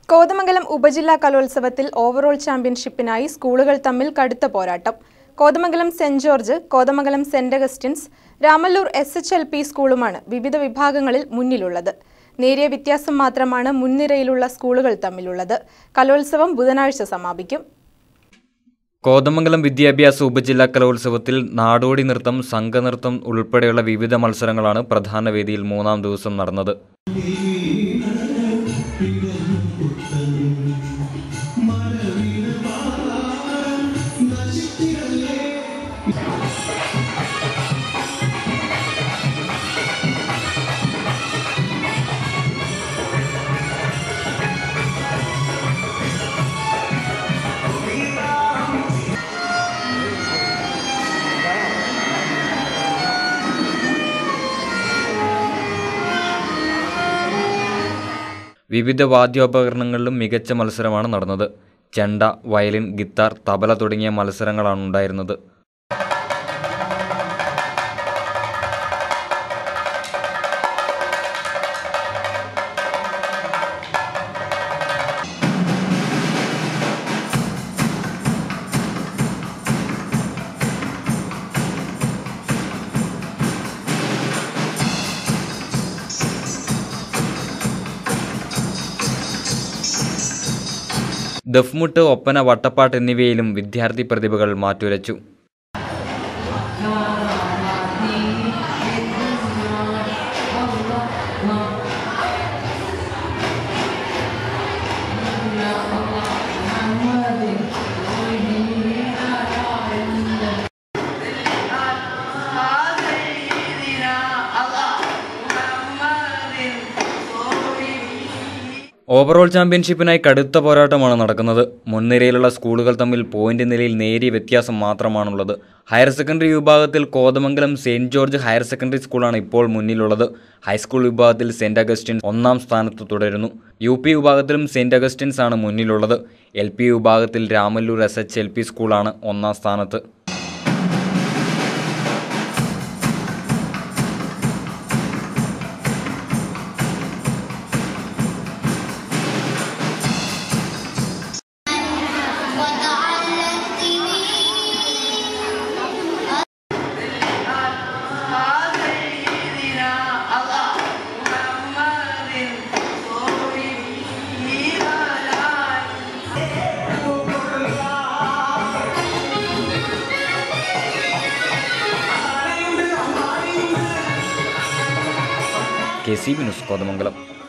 കോതമംഗലം ഉപജില്ലാ കലോത്സവത്തിൽ ഓവറോൾ ചാമ്പ്യൻഷിപ്പിനായി സ്കൂളുകൾ തമ്മിൽ കടുത്ത പോരാട്ടം Kothamangalam saint George Kothamangalam saint Augustine's Ramalloor S H L P സ്കൂളുമാണ് വിവിധ വിഭാഗങ്ങളിൽ മുന്നിലുള്ളത് നേരിയ വ്യത്യാസം മാത്രമാണ് മുൻനിരയിലുള്ള സ്കൂളുകൾ തമ്മിലുള്ളത് കലോത്സവം ബുധനാഴ്ച സമാപിക്കും കോതമംഗലം വിദ്യാഭ്യാസ ഉപജില്ലാ കലോത്സവത്തിൽ നാടോടി നൃത്തം സംഘനൃത്തം ഉൾപ്പെടെയുള്ള വിവിധ മത്സരങ്ങളാണ് പ്രധാന വേദിയിൽ മൂന്നാം ദിവസം നടന്നത് വിവിധ വാദ്യോപകരണങ്ങളിലും മികച്ച മത്സരമാണ് നടന്നത് ചെണ്ട വയലിൻ ഗിത്താർ തബല തുടങ്ങിയ മത്സരങ്ങളാണ് ഉണ്ടായിരുന്നത് ദഫ്മുട്ട് ഒപ്പന വട്ടപ്പാട്ട് എന്നിവയിലും വിദ്യാർത്ഥി പ്രതിഭകൾ മാറ്റുരച്ചു ഓവറോൾ ചാമ്പ്യൻഷിപ്പിനായി കടുത്ത പോരാട്ടമാണ് നടക്കുന്നത് മുൻനിരയിലുള്ള സ്കൂളുകൾ തമ്മിൽ പോയിന്റ് നിലയിൽ നേരിയ വ്യത്യാസം മാത്രമാണുള്ളത് ഹയർ സെക്കൻഡറി വിഭാഗത്തിൽ Kothamangalam saint George higher secondary സ്കൂളാണ് ഇപ്പോൾ മുന്നിലുള്ളത് ഹൈസ്കൂൾ വിഭാഗത്തിൽ സെൻറ് അഗസ്റ്റിൻസ് ഒന്നാം സ്ഥാനത്ത് തുടരുന്നു യു പി വിഭാഗത്തിലും സെൻറ് അഗസ്റ്റിൻസ് ആണ് മുന്നിലുള്ളത് എൽ പി വിഭാഗത്തിൽ Ramalloor S H L P സ്കൂളാണ് ഒന്നാം സ്ഥാനത്ത് K C B news Kothamangalam